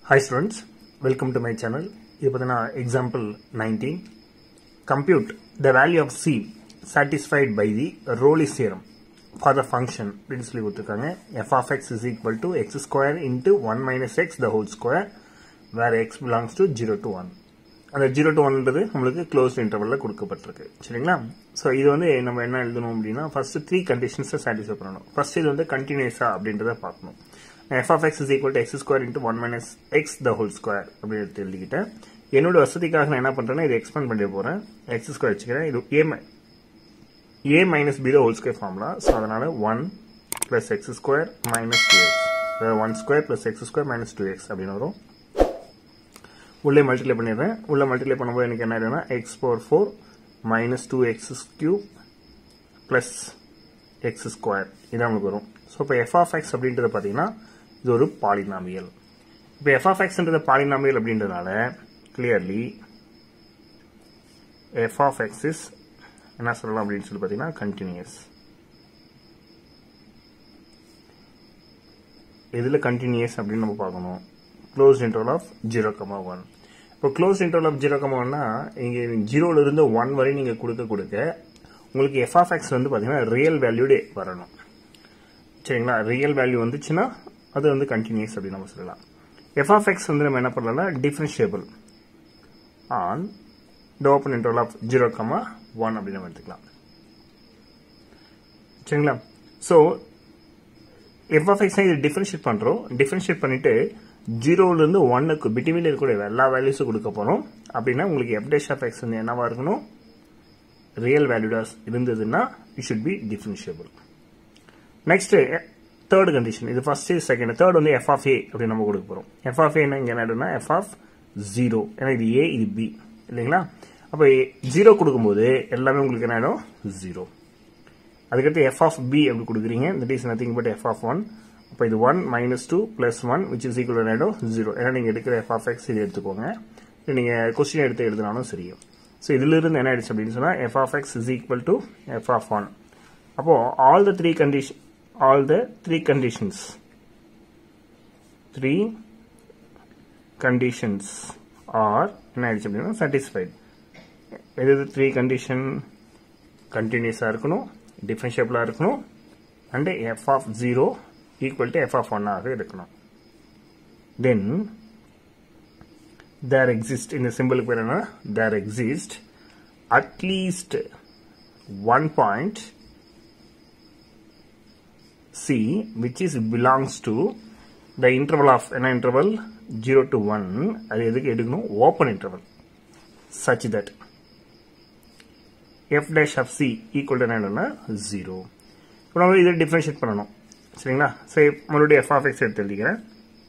Hi students, welcome to my channel. இது பார்த்தீங்கன்னா example nineteen compute the value of C satisfied by the Rolle's theorem for the function அப்படின்னு சொல்லி கொடுத்துருக்காங்க f of x is equal to x square into one minus x the whole square where x belongs to zero to one அந்த zero to ஒன்றது நம்மளுக்கு close இன்டர்வலில் கொடுக்கப்பட்டிருக்கு சரிங்களா so இது வந்து நம்ம என்ன எழுதணும் அப்படின்னா ஃபர்ஸ்ட் த்ரீ கண்டிஷன்ஸை சாட்டிஸ்ஃபை பண்ணணும் ஃபர்ஸ்ட் இது வந்து கண்டினியூஸா அப்படின்றத பார்க்கணும் f of x is equal to x square into one minus x the whole square அப்படின்னு எடுத்து எழுதிக்கிட்டேன் என்னோட வசதிக்காக நான் என்ன பண்ணுறேன்னா இதை எக்ஸ்பேண்ட் பண்ணி போகிறேன் எக்ஸ் ஸ்கொயர் வச்சுக்கிறேன் இது A A minus B the whole square formula so அதனால் one plus x square minus two x one square plus x square minus two x அப்படின்னு வரும் உள்ளே மல்டிப்ளை பண்ணிடுறேன் உள்ளே மல்டிப்ளை பண்ணும்போது எனக்கு என்ன ஆயிடும்னா x power four minus two x cube plus x square இதான் நமக்கு வரும் ஸோ இப்போ எஃப் ஆஃப் எக்ஸ் அப்படின்றது பார்த்தீங்கன்னா இது ஒரு பாலினாமியல் இப்போ எஃப் ஆஃப் எக்ஸ்ன்றது பாலினாமியல் அப்படின்றதுனால clearly f of x is என்ன சொல்லலாம் அப்படின்னு சொல்லி பார்த்தீங்கன்னா கண்டினியூஸ் எதில் கண்டினியூஸ் அப்படின்னு நம்ம பார்க்கணும் close interval of zero comma one இப்போ close interval of zero comma ஒன்னா இங்கே ஜீரோலேருந்து ஒன் வரை நீங்கள் கொடுக்க கொடுக்க உங்களுக்கு எஃப் ஆஃப் எக்ஸ் வந்து பார்த்தீங்கன்னா ரியல் வேல்யூடே வரணும் சரிங்களா ரியல் வேல்யூ வந்துச்சுன்னா அது வந்து கண்டினியூஸ் அப்படின்னு நம்ம சொல்லலாம் எஃப் ஆஃப் எக்ஸ் வந்து நம்ம என்ன பண்ணலாம்னா differentiable on the open interval of zero comma one அப்படின்னு நம்ம எடுத்துக்கலாம் சரிங்களா ஸோ எஃப் ஆஃப் எக்ஸ் இது டிஃபரன்ஷியேட் பண்ணுறோம் டிஃபரன்ஷியேட் பண்ணிட்டு ஜீரோலேருந்து ஒன்னுக்கு பிட்வீனில் இருக்கக்கூடிய எல்லா வேல்யூஸும் கொடுக்க போகிறோம் அப்படின்னா உங்களுக்கு எஃப் டேஷ் ஆஃப் எக்ஸ் வந்து என்னவா இருக்கணும் ரியல் வேல்யூடாஸ் இருந்ததுன்னா it should be differentiable next third condition இது ஃபர்ஸ்ட் செகண்ட் தேர்ட் வந்து எஃப் ஆஃப் ஏ அப்படின்னு நம்ம கொடுக்க போகிறோம் எஃப் ஆஃப் ஏன்னா இங்கே என்ன எஃப் ஆஃப் ஜீரோ ஏன்னா இது ஏ இது பி இல்லைங்களா அப்போ ஜீரோ கொடுக்கும்போது எல்லாமே உங்களுக்கு என்ன ஆகிடும் ஜீரோ அதுக்கடுத்து எஃப் ஆஃப் பி அப்படி கொடுக்குறீங்க that is nothing but f of one அப்போ இது one minus two plus one which is equal ஆகிடும் ஜீரோ ஏன்னா நீங்கள் எடுக்கிற எஃப் ஆஃப் எக்ஸ் இது எடுத்துக்கோங்க நீங்கள் கொஸ்டின் எடுத்து எழுதினாலும் சரியும் ஸோ இதிலிருந்து என்ன ஆயிடுச்சு அப்படின்னு சொன்னால் f of x is equal to f of one அப்போது all the three condition all the three conditions three conditions are என்ன ஆயிடுச்சு அப்படின்னா satisfied எது த்ரீ கண்டிஷன் கண்டினியூஸாக இருக்கணும் டிஃபரன்ஷியபிளாக இருக்கணும் and f of zero equal to f of ஒன்னாக இருக்கணும் தென் தேர் எக்ஸிஸ்ட் இந்த சிம்பிளுக்கு பேர் என்ன there exist at least one point C which is belongs to the interval of என்ன interval 0 to 1 அது எதுக்கு எடுக்கணும் open interval such that f dash of c equal to என்னன்னா 0 இப்போ நம்ம இதை டிஃபரன்ஷியேட் பண்ணணும் சரிங்களா சரி மறுபடியும் f of x எடுத்து எழுதிக்கிறேன்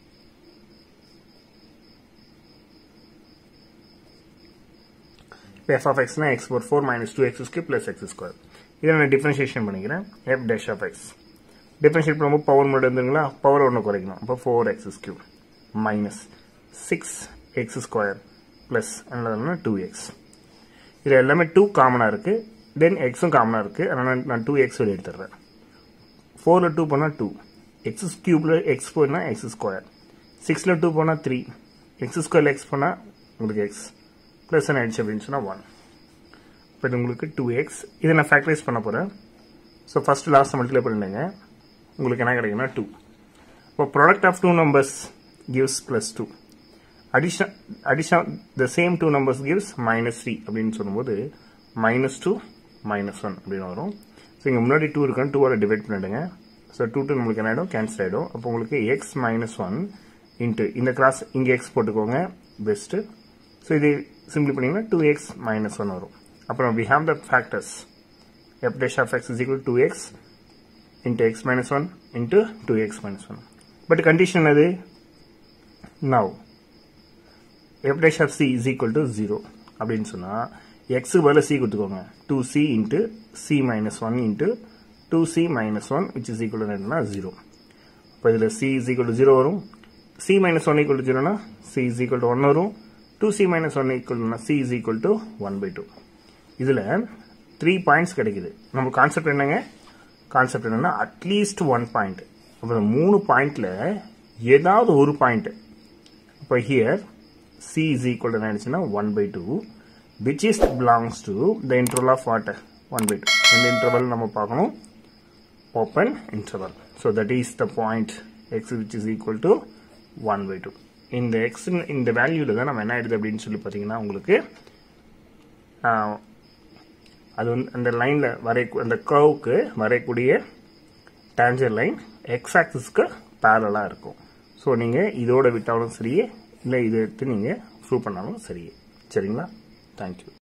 f of x னா x power 4 minus 2x square plus x square இதை நான் டிஃபரன்ஷியேஷன் பண்ணிக்கிறேன் f dash of x differentiate பண்ணும்போது பவர் மட்டும் இருந்துங்களா பவர் ஒன்று குறைக்கணும் அப்போ four x cube minus six x square plus என்னதுன்னா டூ எக்ஸ் இது எல்லாமே டூ காமனாக இருக்குது தென் எக்ஸும் காமனாக இருக்குது அதனால் நான் டூ எக்ஸ் வெளியே எடுத்துடுறேன் ஃபோரில் டூ போனால் டூ எக்ஸ் கியூப்பில் எக்ஸ் போனால் எக்ஸ் ஸ்கொயர் சிக்ஸில் டூ போனால் த்ரீ எக்ஸ் ஸ்கொயரில் எக்ஸ் போனால் உங்களுக்கு எக்ஸ் ப்ளஸ் என்ன ஆயிடுச்சு அப்படின்னு சொன்னால் ஒன் இப்போ இது உங்களுக்கு டூ எக்ஸ் இதை நான் ஃபேக்டரைஸ் பண்ண போகிறேன் ஸோ ஃபஸ்ட் லாஸ்ட் மல்டிப்ளை பண்ணிடுங்க உங்களுக்கு என்ன கிடைக்குன்னா டூ இப்போ product of two numbers gives plus two addition addition the same two numbers gives minus three அப்படின்னு சொல்லும்போது மைனஸ் டூ மைனஸ் ஒன் அப்படின்னு வரும் ஸோ இங்கே முன்னாடி டூ இருக்குன்னு டூவோட டிவைட் பண்ணிடுங்க ஸோ டூ டூ நம்மளுக்கு என்ன ஆகிடும் கேன்சல் ஆகிடும் அப்போ உங்களுக்கு எக்ஸ் மைனஸ் ஒன் இன்ட்டு இந்த கிராஸ் இங்கே எக்ஸ் போட்டுக்கோங்க பெஸ்ட்டு ஸோ இது சிம்பிள் பண்ணிங்கன்னா டூ எக்ஸ் மைனஸ் ஒன் வரும் அப்புறம் we have the factors f dash of x is equal to 2x into x minus 1 into 2x minus 1. But condition அது now f dash of c is equal to 0 அப்படின்னு சொன்னா x பதில் c கொடுத்துக்கோங்க 2c into c minus 1 into 2c minus 1 which is equal to என்னன்னா 0 இப்போ இதில் c is equal to 0 வரும் c minus 1 equal to 0 னா c is equal to 1 வரும் 2c minus 1 equal to c is equal to 1 by 2 இதில் three points கிடைக்குது நம்ம concept என்னங்க கான்செப்ட் என்னன்னா அட்லீஸ்ட் ஒன் பாயிண்ட் அப்புறம் மூணு பாயிண்ட்ல ஏதாவது ஒரு பாயிண்ட் இப்போ ஹியர் சி இஸ் ஈக்குவல் என்ன ஆயிடுச்சுன்னா one by two which is belongs to the interval of what one by two இந்த இன்டர்வல் நம்ம பார்க்கணும் open interval so that is the point x which is equal to one by two இந்த x இந்த வேல்யூவில் தான் நம்ம என்ன ஆயிடுது அப்படின்னு சொல்லி பார்த்தீங்கன்னா உங்களுக்கு அது வந்து அந்த லைனில் வரை அந்த கர்வுக்கு வரையக்கூடிய டேஞ்சர் லைன் எக்ஸ் ஆக்சிஸ்க்கு பேரலாக இருக்கும் ஸோ நீங்கள் இதோட விட்டாலும் சரியே இல்லை இதை எடுத்து நீங்கள் ப்ரூவ் பண்ணாலும் சரியே சரிங்களா தேங்க்யூ